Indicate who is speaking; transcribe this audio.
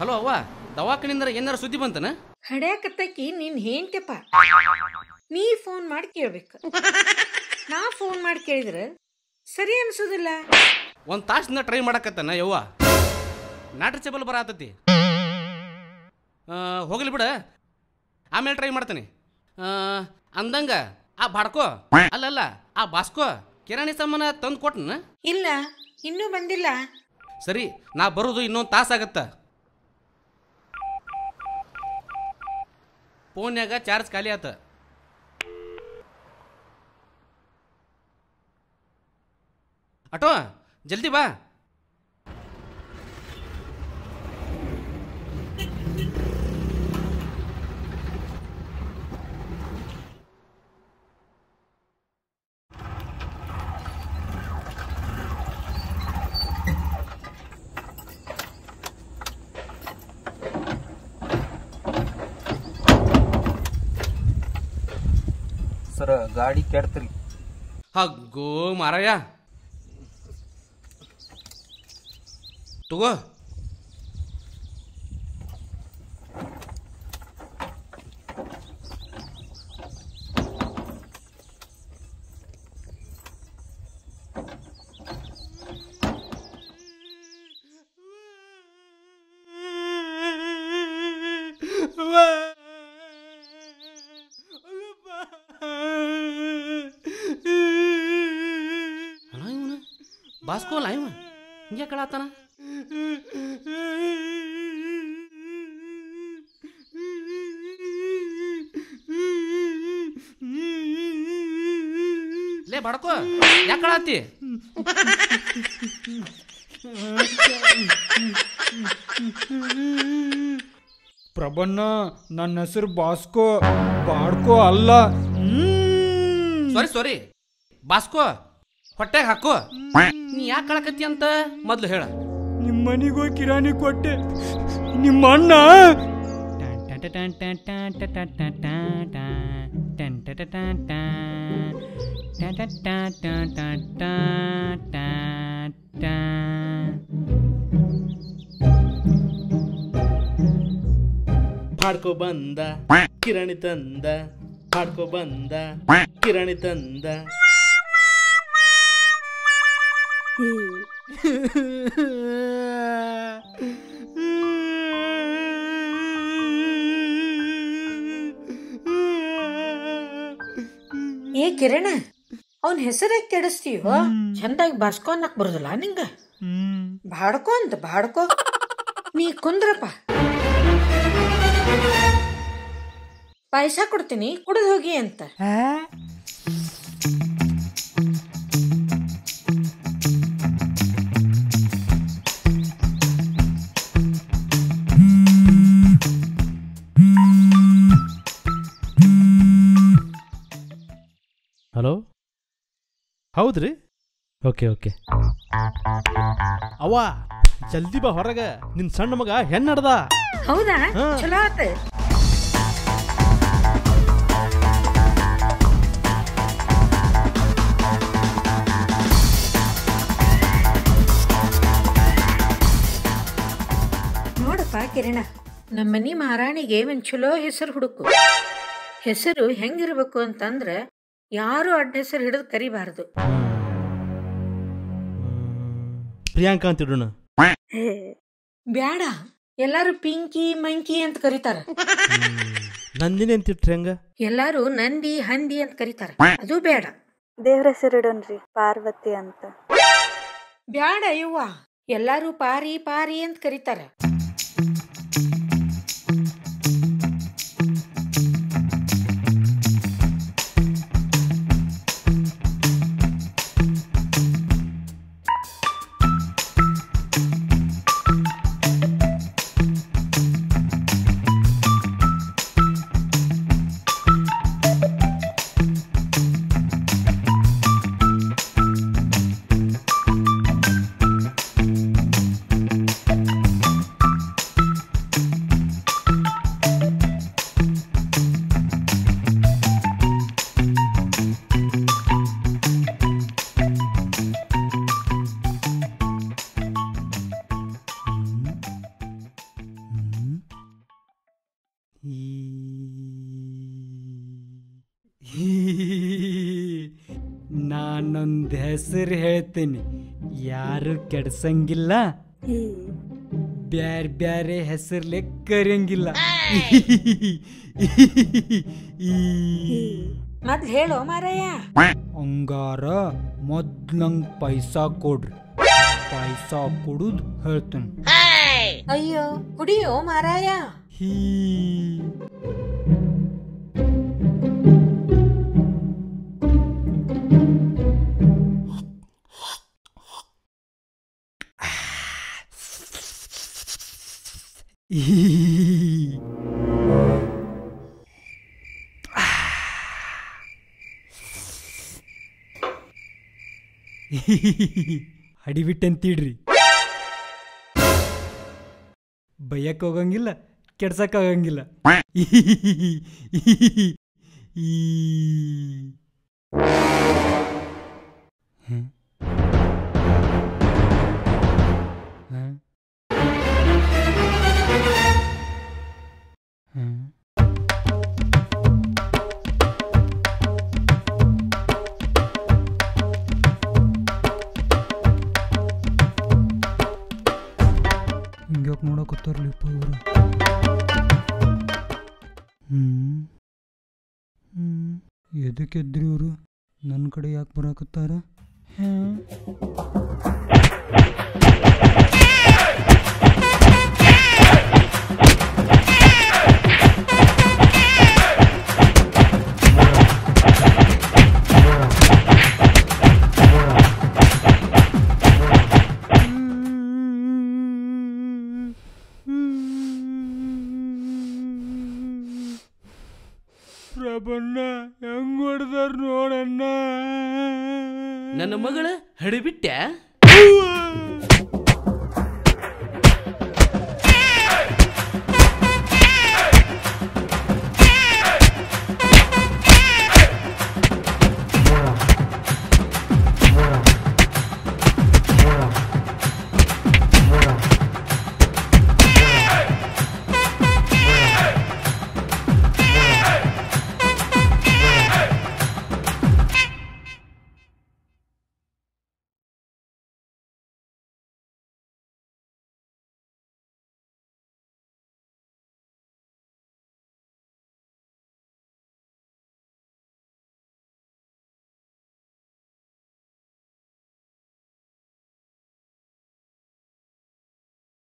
Speaker 1: Hello ಅವ್ವ ದವಾಖಾನಿಂದ ಏನಾರ ಸುದ್ದಿ ಬಂತನ
Speaker 2: ಹಡ್ಯಾಕತ್ತಕಿ ನಿನ್ ಹೇಂಟಪ್ಪ ನೀ ಫೋನ್ ಮಾಡಿ ಕೇಳ್ಬೇಕು ನಾ ಫೋನ್ ಮಾಡಿ ಕೇಳಿದ್ರೆ ಸರಿ ಅನ್ಸೋದಿಲ್ಲ
Speaker 1: ಒಂದು ತಾಸಿಂದ ಟ್ರೈ ಮಾಡಕತ್ತಾನ ಯವ್ವ ನಾಟ್ರಿ ಚಬಲ್ ಬರತತಿ ಹೋಗ್ಲಿ ಬಿಡ ಆಮೇಲೆ ಟ್ರೈ ಮಾಡ್ತಾನೆ ಆ, ಅಂದಂಗ ಆ ಬಾಡ್ಕೋ ಅಲ್ಲಲ್ಲ ಆ ಬಾಸ್ಕೋ ಕಿರಾಣಿ ಸಾಮಾನ ತಂದು ಕೊಟ್ಟನ
Speaker 2: ಇಲ್ಲ ಇನ್ನೂ ಬಂದಿಲ್ಲ
Speaker 1: ಸರಿ ನಾ ಬರೋದು ಇನ್ನೊಂದು ತಾಸಾಗತ್ತ ಫೋನ್ಯಾಗ ಚಾರ್ಜ್ ಖಾಲಿ ಆತ ಅಟೋ ಜಲ್ದಿ ಬಾ
Speaker 3: ಸರ ಗಾಡಿ ಕೆಡ್ತ್ರಿ
Speaker 1: ಹಗ್ಗೋ ಮಾರಾಯ ತಗೋ ಅಲ್ಲ ಇವನು ಬಾಸ್ಕೋ ಅಲ್ಲ ಇವ ಹಿಂಗೆ ಕೇಳತ್ತಾನ ಲೇ ಬಡ್ಕೋ ಯಾಕೆ ಕಳತ್ತಿ
Speaker 4: ಪ್ರಬನ್ನ ನನ್ನ ಹೆಸರು ಬಾಸ್ಕೋ ಬಾಡ್ಕೋ ಅಲ್ಲ
Speaker 1: ಸಾರಿ ಸಾರಿ ಬಾಸ್ಕೋ ಹೊಟ್ಟೆಗೆ ಹಾಕೋ ನೀ ಯಾಕೆ ಕಳಕತ್ತಿ ಅಂತ ಮೊದ್ಲು ಹೇಳ
Speaker 4: ನಿಮ್ಮ ಮನಿಗೂ ಕಿರಾಣಿ ಕೊಟ್ಟೆ ನಿಮ್ಮ ಅಣ್ಣ
Speaker 1: ಹಾಡ್ಕೊ ಬಂದ ಕಿರಣಿ ತಂದ ಹಾಡ್ಕೊ ಬಂದ ಕಿರಣಿ ತಂದ
Speaker 2: ಏ ಕಿರಣ ಅವನ ಹೆಸರೇ ಕೆಡಿಸ್ತೀವೋ ಚಂದಾಗಿ ಬಾಸ್ಕೊ ಅನ್ನಕ್ ಬರುದಿಲ್ಲ ನಿಂಗ ಬಾಡ್ಕೊ ಅಂತ ಬಾಡ್ಕೊ ನೀ ಕುಂದ್ರಪ್ಪ ಪಾಯಸ ಕೊಡ್ತೀನಿ ಕುಡಿದು ಹೋಗಿ ಅಂತ
Speaker 5: ಹಲೋ ಹೌದ್ರಿ ಓಕೆ ಓಕೆ ಅವ್ವ ಜಲ್ದಿ ಬಾ ಹೊರಗೆ ನಿನ್ನ ಸಣ್ಣ ಮಗ ಹೆಣ್ಣಡ್ದ
Speaker 2: ಹೌದಾ
Speaker 5: ಹಾ.
Speaker 2: ಚಲೋ ಆತ ನೋಡಪ್ಪ ಕಿರಣ ನಮ್ಮನಿ ಮಹಾರಾಣಿಗೆ ಒಂದ್ ಚಲೋ ಹೆಸರು ಹುಡುಕು ಹೆಸರು ಹೆಂಗಿರ್ಬೇಕು ಅಂತಂದ್ರೆ ಯಾರು ಅಡ್ಡ ಹೆಸರು ಹಿಡಿದು ಕರಿಬಾರ್ದು
Speaker 5: ಪ್ರಿಯಾಂಕಾ ಅಂತ ಇಡೋಣ
Speaker 2: ಬ್ಯಾಡ ಎಲ್ಲಾರು ಪಿಂಕಿ ಮಂಕಿ ಅಂತ ಕರೀತಾರ
Speaker 5: ನಂದಿನಿ ಅಂತ ಇಟ್ರಿ ಹಂಗ
Speaker 2: ಎಲ್ಲಾರು ನಂದಿ ಹಂದಿ ಅಂತ ಕರೀತಾರ ಅದು ಬೇಡ
Speaker 6: ದೇವ್ರ ಹೆಸರಿಡೋನ್ರಿ ಪಾರ್ವತಿ ಅಂತ
Speaker 2: ಬ್ಯಾಡ ಯವ್ವ ಎಲ್ಲಾರು ಪಾರಿ ಪಾರಿ ಅಂತ ಕರೀತಾರ
Speaker 4: ನಾನೊಂದು ಹೆಸರು ಹೇಳ್ತೀನಿ ಯಾರು ಕೆಡ್ಸಂಗಿಲ್ಲ
Speaker 6: ಹೀ
Speaker 4: ಬ್ಯಾರೆ ಬ್ಯಾರೆ ಹೆಸರ್ಲೆ ಕರೆಯಂಗಿಲ್ಲ ಈ
Speaker 2: ಮೊದ್ಲು ಹೇಳೋ ಮಾರಾಯ
Speaker 4: ಹಂಗಾರ ಮೊದ್ಲಂಗ್ ಪೈಸಾ ಕೊಡ್ರಿ ಪೈಸಾ ಕೊಡುದು ಹೇಳ್ತೀನಿ
Speaker 2: ಅಯ್ಯೋ ಕುಡಿಯೋ ಮಾರಾಯ
Speaker 4: ಹೀ ಈ. ಹಡಿಬಿಟ್ಟಂತೀಡ್ರಿ ಬೈಯಕ್ ಹೋಗಂಗಿಲ್ಲ ಕೆಡ್ಸಕ್ ಆಗಂಗಿಲ್ಲ ಈ ಹ್ಮ್. ಹ್ಮ್. ಹ್ಮ್. ಹಿಂಗ್ಯಾಕೆ ನೋಡಕತ್ತಾರಲಿಪ್ಪ ಇವರು ಹ್ಞೂ ಹ್ಞೂ ಎದಕ್ಕೆ ಎದ್ರಿ ಇವರು ನನ್ನ ಕಡೆ ಯಾಕೆ ಬರಾಕತ್ತಾರ ಹಾಂ ಪ್ರಭನ್ನ ಹೆಂಗ್ ಹೊಡೆದಾರ ನೋಡಣ್ಣ
Speaker 1: ನನ್ನ ಮಗಳ ಹಡಿಬಿಟ್ಟ್ಯಾ